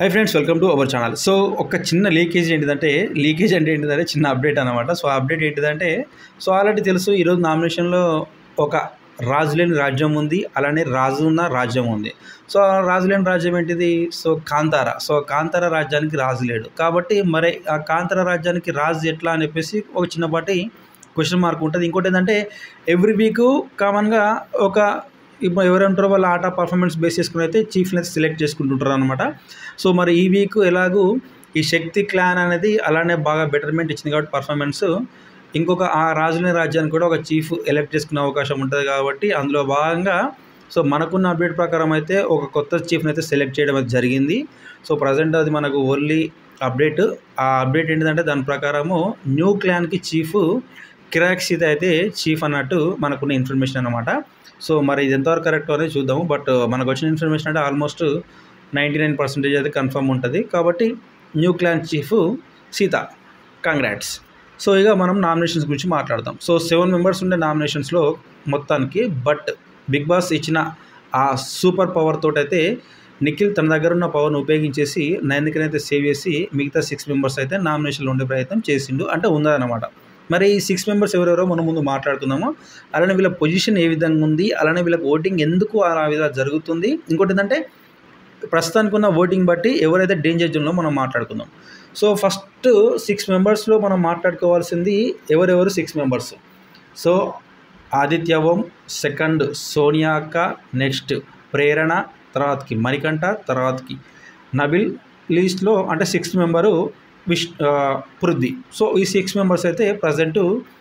high friends welcome to our channel so ఒక చిన్న leakage ఏంటిదంటే లీకేజ్ అంటే ఏంటిదంటే చిన్న అప్డేట్ అనమాట సో అప్డేట్ ఏంటిదంటే సో ఆల్రెడీ తెలుసు ఈరోజు నామినేషన్లో ఒక రాజులేని రాజ్యం ఉంది అలానే రాజు ఉన్న రాజ్యం ఉంది సో ఆ రాజులేని రాజ్యం ఏంటిది సో కాంతార సో కాంతార రాజ్యానికి రాజు లేడు కాబట్టి మరి ఆ కాంతార రాజ్యానికి రాజు ఎట్లా అని చెప్పేసి ఒక చిన్నపాటి క్వశ్చన్ మార్క్ ఉంటుంది ఇంకోటి ఏంటంటే ఎవ్రీ వీక్ కామన్గా ఒక ఇప్పుడు ఎవరు ఉంటారో వాళ్ళ ఆట పర్ఫార్మెన్స్ బేస్ చేసుకుని అయితే చీఫ్ని అయితే సెలెక్ట్ చేసుకుంటుంటారు అనమాట సో మరి ఈ వీక్ ఎలాగూ ఈ శక్తి క్లాన్ అనేది అలానే బాగా బెటర్మెంట్ ఇచ్చింది కాబట్టి పర్ఫార్మెన్స్ ఇంకొక ఆ రాజుని రాజ్యానికి కూడా ఒక చీఫ్ ఎలెక్ట్ చేసుకునే అవకాశం ఉంటుంది కాబట్టి అందులో భాగంగా సో మనకున్న అప్డేట్ ప్రకారం అయితే ఒక కొత్త చీఫ్ని అయితే సెలెక్ట్ చేయడం అయితే జరిగింది సో ప్రజెంట్ అది మనకు ఓన్లీ అప్డేట్ ఆ అప్డేట్ ఏంటిదంటే దాని ప్రకారము న్యూ క్లాన్కి చీఫ్ కిరాక్సిత్ అయితే చీఫ్ అన్నట్టు మనకున్న ఇన్ఫర్మేషన్ అనమాట సో మరి ఇది ఎంతవరకు కరెక్ట్ అనేది చూద్దాము బట్ మనకు వచ్చిన ఇన్ఫర్మేషన్ అంటే ఆల్మోస్ట్ నైంటీ నైన్ పర్సెంటేజ్ అయితే కన్ఫర్మ్ ఉంటుంది కాబట్టి new clan chief Seetha congrats so ఇక మనం నామినేషన్స్ గురించి మాట్లాడదాం సో సెవెన్ మెంబర్స్ ఉండే నామినేషన్స్లో మొత్తానికి బట్ బిగ్ బాస్ ఇచ్చిన ఆ సూపర్ పవర్ తోటైతే నిఖిల్ తన దగ్గర ఉన్న పవర్ని ఉపయోగించేసి నైన్కి అయితే సేవ్ చేసి మిగతా సిక్స్ మెంబర్స్ అయితే నామినేషన్లో ఉండే ప్రయత్నం చేసిండు అంటే ఉందన్నమాట మరి ఈ సిక్స్ మెంబర్స్ ఎవరెవరో మనం ముందు మాట్లాడుకుందాము అలానే వీళ్ళ పొజిషన్ ఏ విధంగా ఉంది అలానే వీళ్ళకి ఓటింగ్ ఎందుకు ఆ విధంగా జరుగుతుంది ఇంకోటి ఏంటంటే ప్రస్తుతానికి ఉన్న ఓటింగ్ బట్టి ఎవరైతే డేంజర్ జోన్లో మనం మాట్లాడుకుందాం సో ఫస్ట్ సిక్స్ మెంబర్స్లో మనం మాట్లాడుకోవాల్సింది ఎవరెవరు six members so Aditya Om second Sonia అక్క నెక్స్ట్ ప్రేరణ తర్వాతకి మణికంఠ తర్వాతకి నబిల్ లీస్ట్లో అంటే సిక్స్త్ మెంబరు విష్ పృథ్వీ సో ఈ సిక్స్ మెంబర్స్ అయితే ప్రజెంట్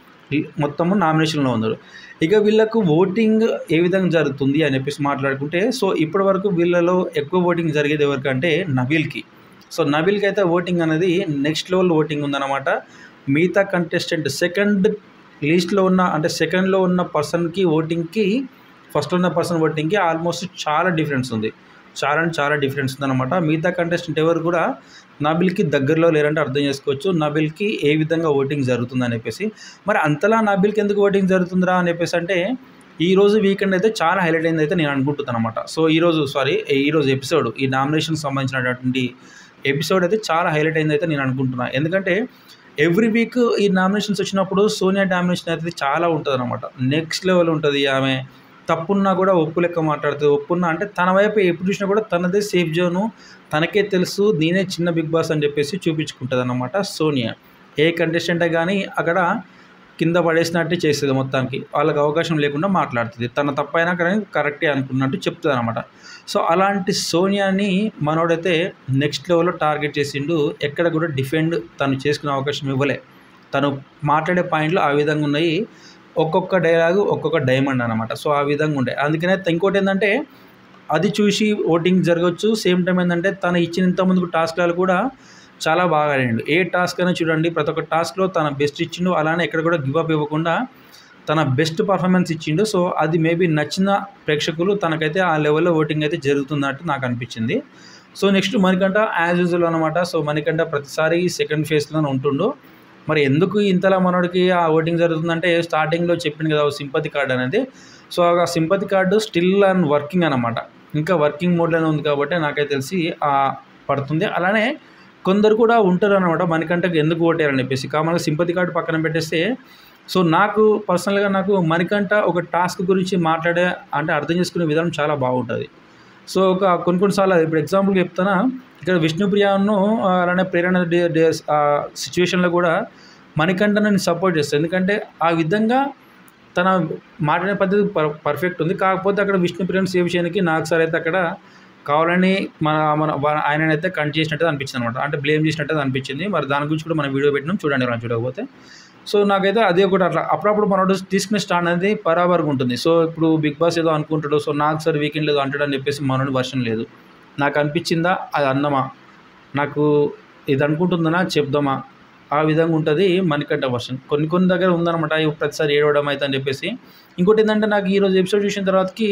మొత్తము నామినేషన్లో ఉన్నారు ఇక వీళ్ళకు ఓటింగ్ ఏ విధంగా జరుగుతుంది అని చెప్పేసి మాట్లాడుకుంటే సో ఇప్పటి వరకు వీళ్ళలో ఎక్కువ ఓటింగ్ జరిగేది ఎవరికంటే నబీల్కి సో నబీల్కి అయితే ఓటింగ్ అనేది నెక్స్ట్ లెవెల్ ఓటింగ్ ఉందన్నమాట మిగతా కంటెస్టెంట్ సెకండ్ లీస్ట్లో ఉన్న అంటే సెకండ్లో ఉన్న పర్సన్కి ఓటింగ్కి ఫస్ట్ ఉన్న పర్సన్ ఓటింగ్కి ఆల్మోస్ట్ చాలా డిఫరెన్స్ ఉంది చాలా అంటే చాలా డిఫరెన్స్ ఉందన్నమాట మిగతా కంటెస్టెంట్ ఎవరు కూడా నబిల్కి దగ్గరలో లేరంటే అర్థం చేసుకోవచ్చు నబిల్కి ఏ విధంగా ఓటింగ్ జరుగుతుందని చెప్పేసి మరి అంతలా నబిల్కి ఎందుకు ఓటింగ్ జరుగుతుందిరా అని చెప్పేసి అంటే ఈ రోజు వీకెండ్ అయితే చాలా హైలైట్ అయింది అయితే నేను అనుకుంటున్నాను అనమాట సో ఈరోజు సారీ ఈరోజు ఎపిసోడ్ ఈ నామినేషన్ సంబంధించినటువంటి ఎపిసోడ్ అయితే చాలా హైలైట్ అయింది అయితే నేను అనుకుంటున్నాను ఎందుకంటే ఎవ్రీ వీక్ ఈ నామినేషన్స్ వచ్చినప్పుడు సోనియా డామినేషన్ అయితే చాలా ఉంటుంది అనమాట నెక్స్ట్ లెవెల్ ఉంటుంది ఆమె తప్పున్నా కూడా ఒప్పు లెక్క మాట్లాడుతుంది ఒప్పున్నా అంటే తన వైపు ఎప్పుడు చూసినా కూడా తనదే సేఫ్ జోను తనకే తెలుసు నేనే చిన్న బిగ్ బాస్ అని చెప్పేసి చూపించుకుంటుంది అనమాట సోనియా ఏ కంటెస్టెంటే కానీ అక్కడ కింద పడేసినట్టే చేస్తుంది మొత్తానికి వాళ్ళకి అవకాశం లేకుండా మాట్లాడుతుంది తన తప్పైనా కానీ కరెక్టే అనుకున్నట్టు చెప్తుంది అనమాట సో అలాంటి సోనియాని మనోడైతే నెక్స్ట్ లెవెల్లో టార్గెట్ చేసిండు ఎక్కడ కూడా డిఫెండ్ తను చేసుకునే అవకాశం ఇవ్వలే తను మాట్లాడే పాయింట్లు ఆ విధంగా ఉన్నాయి ఒక్కొక్క డైలాగు ఒక్కొక్క డైమండ్ అనమాట సో ఆ విధంగా ఉండే అందుకనే ఇంకోటి ఏంటంటే అది చూసి ఓటింగ్ జరగవచ్చు సేమ్ టైం ఏంటంటే తను ఇచ్చిన ఇంత ముందుకు టాస్క్లలో కూడా చాలా బాగా ఆడిండు ఏ టాస్క్ అయినా చూడండి ప్రతి ఒక్క టాస్క్లో తన బెస్ట్ ఇచ్చిండు అలానే ఎక్కడ కూడా గివ్ అప్ ఇవ్వకుండా తన బెస్ట్ పర్ఫార్మెన్స్ ఇచ్చిండు సో అది మేబీ నచ్చిన ప్రేక్షకులు తనకైతే ఆ లెవెల్లో ఓటింగ్ అయితే జరుగుతున్నట్టు నాకు అనిపించింది so next Manikanta as usual అనమాట సో మణికంఠ ప్రతిసారి సెకండ్ ఫేజ్లోనే ఉంటుండు మరి ఎందుకు ఇంతలా మనోడికి ఆ ఓటింగ్ జరుగుతుందంటే స్టార్టింగ్లో చెప్పింది కదా సింపతి కార్డ్ అనేది సో ఆ sympathy card still and working అనమాట ఇంకా వర్కింగ్ మోడ్లోనే ఉంది కాబట్టి నాకైతే తెలిసి పడుతుంది అలానే కొందరు కూడా ఉంటారు అనమాట మణికంఠకి ఎందుకు ఓటారని చెప్పేసి కామన్గా సింపతి కార్డు పక్కన పెట్టేస్తే సో నాకు పర్సనల్గా నాకు మణికంఠ ఒక టాస్క్ గురించి మాట్లాడే అంటే అర్థం చేసుకునే విధానం చాలా బాగుంటుంది సో ఒక కొన్ని కొన్నిసార్లు ఇప్పుడు ఎగ్జాంపుల్ చెప్తానా ఇక్కడ విష్ణుప్రియను అలానే ప్రేరణ సిచ్యువేషన్లో కూడా మణికంఠ నేను సపోర్ట్ చేస్తాను ఎందుకంటే ఆ విధంగా తన మాట్లాడే పద్ధతి పర్ఫెక్ట్ ఉంది కాకపోతే అక్కడ విష్ణుప్రియను సేవ్ చేయడానికి నాకు సార్ అయితే అక్కడ కావాలని మన మన ఆయననైతే కట్ చేసినట్టు అనిపించింది అనమాట అంటే బ్లేమ్ చేసినట్టు అనిపించింది మరి దాని గురించి కూడా మనం వీడియో పెట్టినాం చూడండి మనం చూడకపోతే సో నాకైతే అదే ఒకటి అట్లా అప్పుడప్పుడు మనోడు తీసుకునే స్టాండ్ అనేది బరాబర్గా ఉంటుంది సో ఇప్పుడు బిగ్ బాస్ ఏదో అనుకుంటాడు సో నాకు సార్ వీకెండ్ ఏదో అంటాడు అని చెప్పేసి మనోడి వర్షన్ లేదు నాకు అనిపించిందా అది అన్నమా నాకు ఇది అనుకుంటుందనా చెప్దామా ఆ విధంగా ఉంటుంది మణికంఠ వర్షన్ కొన్ని కొన్ని దగ్గర ఉందన్నమాట ప్రతిసారి ఏడవడం అయితే అని చెప్పేసి ఇంకోటి ఏంటంటే నాకు ఈరోజు ఎపిసోడ్ చూసిన తర్వాతకి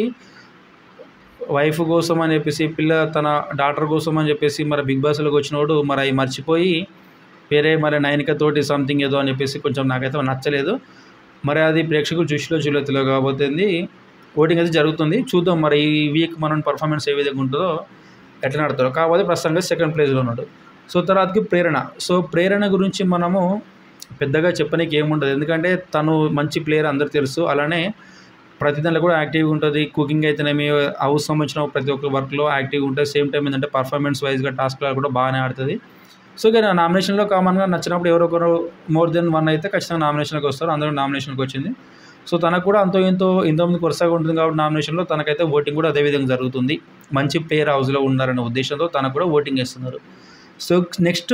వైఫ్ కోసం అని చెప్పేసి పిల్ల తన డాక్టర్ కోసం అని చెప్పేసి మరి బిగ్ బాస్లోకి వచ్చినోడు మరి అవి మర్చిపోయి వేరే మరి నైనికతోటి సంథింగ్ ఏదో అని చెప్పేసి కొంచెం నాకైతే నచ్చలేదు మరి అది ప్రేక్షకులు చూసిలో చూడలేదు కాబోతుంది ఓటింగ్ అయితే జరుగుతుంది చూద్దాం మరి ఈ వీక్ మనం పర్ఫార్మెన్స్ ఏ విధంగా ఉంటుందో ఎట్లా ఆడతాడో కాకపోతే ప్రస్తుతంగా సెకండ్ ప్లేస్లో ఉన్నాడు సో తర్వాతకి ప్రేరణ సో ప్రేరణ గురించి మనము పెద్దగా చెప్పనీకి ఏముండదు ఎందుకంటే తను మంచి ప్లేయర్ అందరు తెలుసు అలానే ప్రతి దాంట్లో కూడా యాక్టివ్గా ఉంటుంది కుకింగ్ అయితేనేమి హౌస్ సంబంధించిన ప్రతి ఒక్క వర్క్లో యాక్టివ్గా ఉంటుంది సేమ్ టైం ఏంటంటే పర్ఫార్మెన్స్ వైజ్గా టాస్క్లో కూడా బాగానే ఆడుతుంది సో ఇక నామినేషన్లో కామన్గా నచ్చినప్పుడు ఎవరో ఒకరు మోర్ దెన్ వన్ అయితే ఖచ్చితంగా నామినేషన్కి వస్తారు అందరూ నామినేషన్కి వచ్చింది సో తనకు కూడా అంతో ఎంతో ఇంతమందికి వరుసగా ఉంటుంది కాబట్టి నామినేషన్లో తనకైతే ఓటింగ్ కూడా అదే విధంగా జరుగుతుంది మంచి ప్లేయర్ హౌస్లో ఉన్నారనే ఉద్దేశంతో తనకు కూడా ఓటింగ్ వేస్తున్నారు so next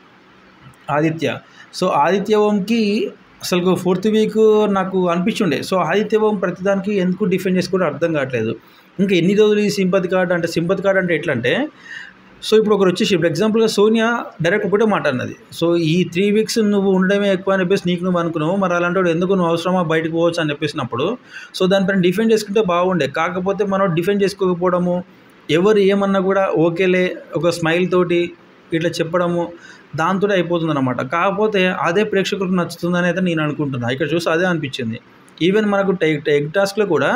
Aditya so Aditya ఓంకి అసలు ఫోర్త్ వీక్ నాకు అనిపించుండే సో ఆదిత్య ఓం ప్రతిదానికి ఎందుకు డిఫెండ్ చేసుకోవడం అర్థం కావట్లేదు ఇంకా ఎన్ని రోజులు ఈ సింపతి కార్డ్ అంటే సింపతి కార్డ్ అంటే ఎట్లా అంటే సో ఇప్పుడు ఒకరు వచ్చేసి ఇప్పుడు ఎగ్జాంపుల్గా సోనియా డైరెక్ట్ ఒకటే మాట అన్నది సో ఈ త్రీ వీక్స్ నువ్వు ఉండడమే ఎక్కువ అని చెప్పేసి నీకు నువ్వు అనుకున్నావు మరి అలాంటి వాడు ఎందుకు నువ్వు అవసరమా బయటకు పోవచ్చు అని చెప్పేసినప్పుడు సో దానిపైన డిఫెండ్ చేసుకుంటే బాగుండే కాకపోతే మనం డిఫెండ్ చేసుకోకపోవడము ఎవరు ఏమన్నా కూడా ఓకేలే ఒక స్మైల్ తోటి ఇట్లా చెప్పడము దాంతో అయిపోతుంది అనమాట కాకపోతే అదే ప్రేక్షకులకు నచ్చుతుందని అయితే నేను అనుకుంటున్నా ఇక్కడ చూసి అదే అనిపించింది ఈవెన్ మనకు ఎగ్ టాస్క్లో కూడా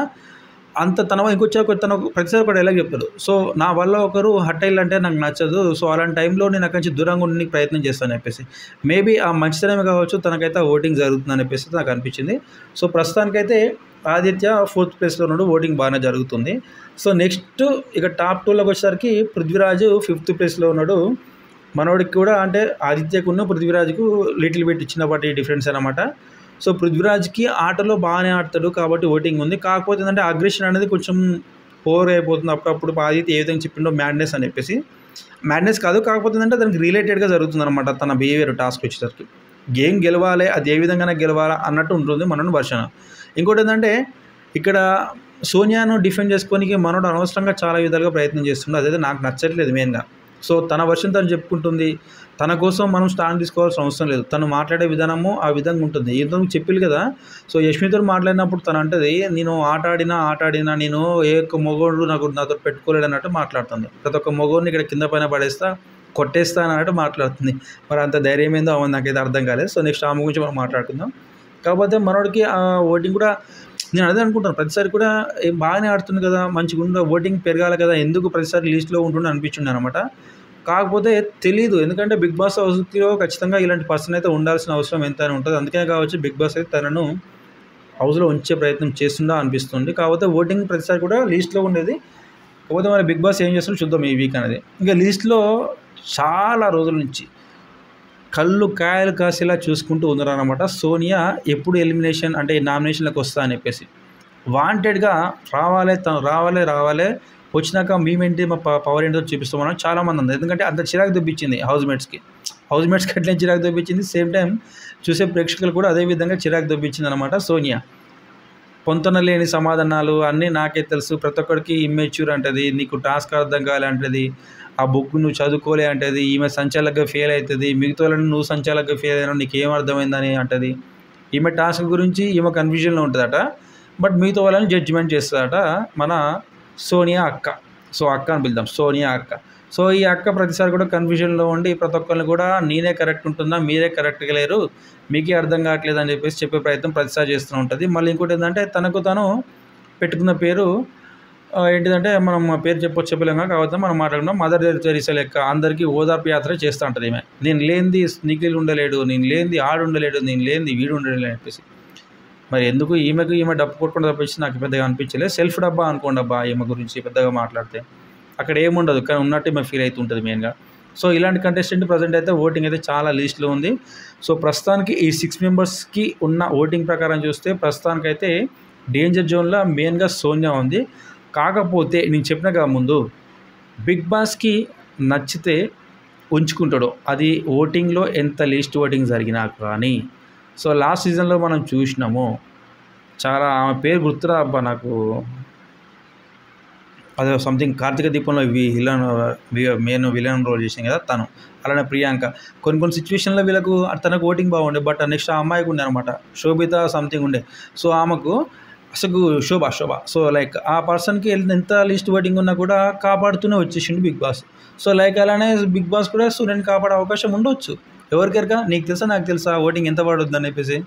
అంత తన ఇంకొచ్చాక తన ప్రతిసారి కూడా ఎలా చెప్తాడు సో నా వల్ల ఒకరు హట్ అయ్యాలంటే నాకు నచ్చదు సో అలాంటి టైంలో నేను అక్కడి నుంచి దూరంగా ఉండడానికి ప్రయత్నం చేస్తాను చెప్పేసి మేబీ ఆ మంచితనమే కావచ్చు తనకైతే ఓటింగ్ జరుగుతుందని చెప్పేసి నాకు అనిపించింది సో ప్రస్తుతానికైతే ఆదిత్య ఫోర్త్ ప్లేస్లో ఉన్నాడు ఓటింగ్ బాగానే జరుగుతుంది సో నెక్స్ట్ ఇక టాప్ టూలోకి వచ్చేసరికి పృథ్వీరాజు ఫిఫ్త్ ప్లేస్లో ఉన్నాడు మనోడికి కూడా అంటే ఆదిత్యకున్న పృథ్వీరాజ్కు లిటిల్ బిట్ ఇచ్చినప్పటి డిఫరెన్స్ అనమాట సో పృథ్వీరాజ్కి ఆటలో బాగానే ఆడతాడు కాబట్టి ఓటింగ్ ఉంది కాకపోతే ఏంటంటే అగ్రెషన్ అనేది కొంచెం ఓవర్ అయిపోతుంది అప్పుడప్పుడు ఆదిత్య ఏ విధంగా చెప్పిండో మ్యాడ్నెస్ అని చెప్పేసి మ్యాడ్నెస్ కాదు కాకపోతే ఏంటంటే దానికి రిలేటెడ్గా జరుగుతుంది అనమాట తన బిహేవియర్ టాస్క్ వచ్చేసరికి గేమ్ గెలవాలి అది ఏ విధంగానే గెలవాలా అన్నట్టు ఉంటుంది మనోని వర్షన ఇంకోటి ఏంటంటే ఇక్కడ సోనియాను డిఫెండ్ చేసుకోనికి మనోడు అనవసరంగా చాలా విధాలుగా ప్రయత్నం చేస్తుండే అదైతే నాకు నచ్చట్లేదు మెయిన్గా సో తన వర్షన్ తను చెప్పుకుంటుంది తన కోసం మనం స్టాండ్ తీసుకోవాల్సిన అవసరం లేదు తను మాట్లాడే విధానము ఆ విధంగా ఉంటుంది ఇంతకు చెప్పిల్లు కదా సో యష్మితో మాట్లాడినప్పుడు తను అంటది నేను ఆట ఆడినా ఆట ఆడినా నేను ఏ ఒక్క మొగోడు నాకు నాతో పెట్టుకోలేడు అన్నట్టు మాట్లాడుతుంది ప్రతి ఒక్క మొగోడిని ఇక్కడ కింద పైన పడేస్తా కొట్టేస్తా అన్నట్టు మాట్లాడుతుంది మరి అంత ధైర్యం ఏందో అవన్నీ నాకైతే అర్థం కాలేదు సో నెక్స్ట్ ఆమె గురించి మనం మాట్లాడుకుందాం కాకపోతే మనోడికి ఆ ఓటింగ్ కూడా నేను అదే అనుకుంటాను ప్రతిసారి కూడా ఏం బాగానే ఆడుతుంది కదా మంచిగా ఉండ ఓటింగ్ పెరగాలి కదా ఎందుకు ప్రతిసారి లీస్ట్లో ఉంటుండే అనిపించింది అనమాట కాకపోతే తెలియదు ఎందుకంటే బిగ్ బాస్ హౌస్లో ఖచ్చితంగా ఇలాంటి పర్సన్ అయితే ఉండాల్సిన అవసరం ఎంతైనా ఉంటుంది అందుకే కావచ్చు బిగ్ బాస్ అయితే తనను హౌస్లో ఉంచే ప్రయత్నం చేస్తుందా అనిపిస్తుంది కాకపోతే ఓటింగ్ ప్రతిసారి కూడా లీస్ట్లో ఉండేది కాకపోతే మరి బిగ్ బాస్ ఏం చేస్తుందో చూద్దాం ఈ వీక్ అనేది ఇంకా లీస్ట్లో చాలా రోజుల నుంచి కళ్ళు కాయలు కాసేలా చూసుకుంటూ ఉన్నారనమాట సోనియా ఎప్పుడు ఎలిమినేషన్ అంటే నామినేషన్లకు వస్తా అని చెప్పేసి వాంటెడ్గా రావాలి తను రావాలి రావాలి వచ్చినాక మేమేంటి మా ప- పవర్ ఏంటో చూపిస్తామని చాలామంది ఉంది ఎందుకంటే అంత చిరాకు తెప్పించింది హౌస్ మేట్స్కి హౌస్ మేట్స్కి అట్లే చిరాకు తెప్పించింది సేమ్ టైం చూసే ప్రేక్షకులు కూడా అదే విధంగా చిరాకు తెప్పించింది అనమాట సోనియా పొంతన లేని సమాధానాలు అన్నీ నాకే తెలుసు ప్రతి ఒక్కరికి ఇమ్మెచ్యూర్ అంటది నీకు టాస్క్ అర్థం కావాలంటది ఆ బుక్ నువ్వు చదువుకోలే అంటది ఈమె సంచాలకుగా ఫెయిల్ అవుతుంది మిగతా వాళ్ళని నువ్వు సంచాలకుగా ఫెయిల్ అయినా నీకు ఏం అర్థమైందని అంటది ఈమె టాస్క్ గురించి ఈమె కన్ఫ్యూజన్లో ఉంటుందట బట్ మిగతా వాళ్ళని జడ్జిమెంట్ చేస్తుందట మన సోనియా అక్క సో అక్క అని పిలుద్దాం సోనియా అక్క సో ఈ అక్క ప్రతిసారి కూడా కన్ఫ్యూజన్లో ఉండి ప్రతి ఒక్కరిని కూడా నేనే కరెక్ట్ ఉంటుందా మీరే కరెక్ట్గా లేరు మీకే అర్థం కావట్లేదు అని చెప్పేసి చెప్పే ప్రయత్నం ప్రతిసారి చేస్తూ ఉంటుంది మళ్ళీ ఇంకోటి ఏంటంటే తనకు తను పెట్టుకున్న పేరు ఆ, ఏంటిదంటే మనం ఆ పేరు చెప్పొచ్చు చెప్పలేము కాకపోతే మనం మాట్లాడుకున్నాం మదర్ తెరీసా లెక్క అందరికీ ఓదార్పు యాత్ర చేస్తూ ఉంటుంది ఈమె నేను లేనిది నిఖిల్ ఉండలేడు నేను లేనిది ఆడు ఉండలేడు నేను లేనిది వీడు ఉండలేడు అని చెప్పేసి మరి ఎందుకు ఈమెకు ఈమె డబ్బు కొట్టుకుంటే తప్పించి నాకు పెద్దగా అనిపించలేదు సెల్ఫ్ డబ్బా అనుకోండి అబ్బా ఈమె గురించి పెద్దగా మాట్లాడితే అక్కడ ఏముండదు కానీ ఉన్నట్టు ఈమె ఫీల్ అవుతుంటుంది మెయిన్గా సో ఇలాంటి కంటెస్టెంట్ ప్రజెంట్ అయితే ఓటింగ్ అయితే చాలా లీస్ట్లో ఉంది సో ప్రస్తుతానికి ఈ సిక్స్ మెంబర్స్కి ఉన్న ఓటింగ్ ప్రకారం చూస్తే ప్రస్తుతానికైతే డేంజర్ జోన్లో మెయిన్గా సోనియా ఉంది కాకపోతే నేను చెప్పిన కదా ముందు బిగ్ బాస్కి నచ్చితే ఉంచుకుంటాడు అది ఓటింగ్లో ఎంత లీస్ట్ ఓటింగ్ జరిగినా కానీ సో లాస్ట్ సీజన్లో మనం చూసినాము చాలా ఆమె పేరు గుర్తురా అబ్బా నాకు అదే సంథింగ్ కార్తీక దీపంలో వి విలన్ మెయిన్ విలన్ రోల్ చేసింది కదా తను అలానే ప్రియాంక కొన్ని కొన్ని సిచ్యువేషన్లో వీళ్ళకు తనకు ఓటింగ్ బాగుండే బట్ నెక్స్ట్ ఆ అమ్మాయికి ఉండే అనమాట శోభిత సంథింగ్ ఉండే సో ఆమెకు అసలు శోభ శోభ సో లైక్ ఆ పర్సన్కి ఎంత లిస్ట్ ఓటింగ్ ఉన్నా కూడా కాపాడుతూనే వచ్చేసిండు బిగ్ బాస్ సో లైక్ అలానే బిగ్ బాస్ కూడా సూర్యుని కాపాడే అవకాశం ఉండొచ్చు ఎవరికెరక నీకు తెలుసా నాకు తెలుసా ఓటింగ్ ఎంత పడుద్ది అని చెప్పేసి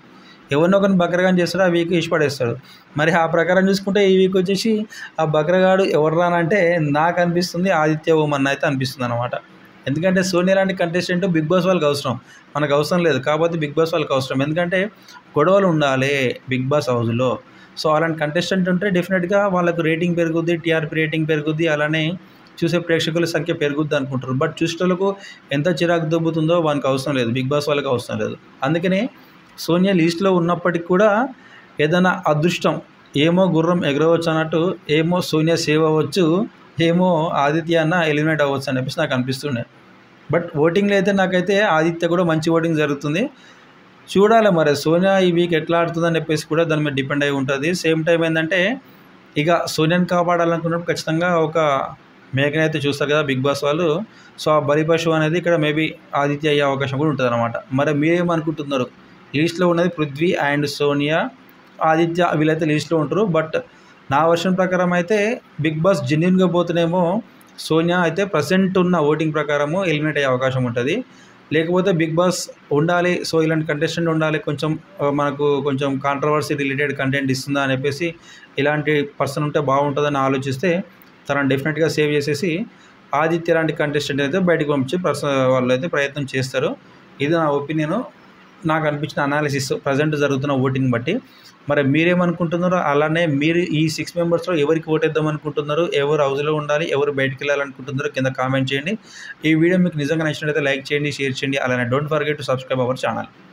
ఎవరినో ఒకరిని బక్రగాని చేస్తాడు ఆ వీక్ ఇచ్చి పడేస్తాడు మరి ఆ ప్రకారం చూసుకుంటే ఈ వీక్ వచ్చేసి ఆ బక్రగాడు ఎవరు రానంటే నాకు అనిపిస్తుంది ఆదిత్య ఓమన్ అయితే అనిపిస్తుంది అనమాట ఎందుకంటే సోనియా లాంటి కంటెస్టెంట్ బిగ్ బాస్ వాళ్ళకి అవసరం మనకు అవసరం లేదు కాకపోతే బిగ్ బాస్ వాళ్ళకి అవసరం ఎందుకంటే గొడవలు ఉండాలి బిగ్ బాస్ హౌస్లో సో అలాంటి కంటెస్టెంట్ ఉంటే డెఫినెట్గా వాళ్ళకు రేటింగ్ పెరుగుద్ది టీఆర్పీ రేటింగ్ పెరుగుద్ది అలానే చూసే ప్రేక్షకుల సంఖ్య పెరుగుద్ది అనుకుంటారు బట్ చూసేటోళ్ళకు ఎంత చిరాకు దొబ్బుతుందో వానికి అవసరం లేదు బిగ్ బాస్ వాళ్ళకి అవసరం లేదు అందుకనే సోనియా లీస్ట్లో ఉన్నప్పటికి కూడా ఏదైనా అదృష్టం ఏమో గుర్రం ఎగరవచ్చు అన్నట్టు ఏమో సోనియా సేవ్ అవ్వచ్చు ఏమో ఆదిత్య అన్న ఎలిమినేట్ అవ్వచ్చు అని చెప్పేసి నాకు అనిపిస్తుండే బట్ ఓటింగ్లో అయితే నాకైతే ఆదిత్య కూడా మంచి ఓటింగ్ జరుగుతుంది చూడాలి మరి సోనియా ఈ వీక్ ఎట్లా ఆడుతుందని చెప్పేసి కూడా దాని మీద డిపెండ్ అయి ఉంటుంది సేమ్ టైం ఏంటంటే ఇక సోనియాని కాపాడాలనుకున్నప్పుడు ఖచ్చితంగా ఒక మేకని అయితే చూస్తారు కదా బిగ్ బాస్ వాళ్ళు సో ఆ బలి పశువు అనేది ఇక్కడ మేబీ ఆదిత్య అయ్యే అవకాశం కూడా ఉంటుంది అనమాట మరి మీరేమనుకుంటున్నారు లీస్ట్లో ఉన్నది పృథ్వీ అండ్ సోనియా ఆదిత్య వీళ్ళైతే లీస్ట్లో ఉంటారు బట్ నా వర్షన్ ప్రకారం అయితే బిగ్ బాస్ జెన్యున్గా పోతేనేమో సోనియా అయితే ప్రజెంట్ ఉన్న ఓటింగ్ ప్రకారము ఎలిమినేట్ అయ్యే అవకాశం ఉంటుంది లేకపోతే బిగ్ బాస్ ఉండాలి సో ఇలాంటి కంటెస్టెంట్ ఉండాలి కొంచెం ఆ, మనకు కొంచెం కాంట్రవర్సీ రిలేటెడ్ కంటెంట్ ఇస్తుందా అని చెప్పేసి ఇలాంటి పర్సన్ ఉంటే బాగుంటుందని ఆలోచిస్తే తనని డెఫినెట్గా సేవ్ చేసేసి ఆదిత్య లాంటి కంటెస్టెంట్ అయితే బయటకు పంపించి పర్సన్ వాళ్ళు అయితే ప్రయత్నం చేస్తారు ఇది నా ఒపీనియన్ నాకు అనిపించిన అనాలిసిస్ ప్రజెంట్ జరుగుతున్న ఓటింగ్ బట్టి మరి మీరేమనుకుంటున్నారో అలానే మీరు ఈ సిక్స్ మెంబర్స్లో ఎవరికి ఓటేద్దాం అనుకుంటున్నారు ఎవరు హౌస్లో ఉండాలి ఎవరు బయటికి వెళ్ళాలనుకుంటున్నారో కింద కామెంట్ చేయండి ఈ వీడియో మీకు నిజంగా నచ్చినట్లయితే లైక్ చేయండి షేర్ చేయండి అలానే don't forget to subscribe our channel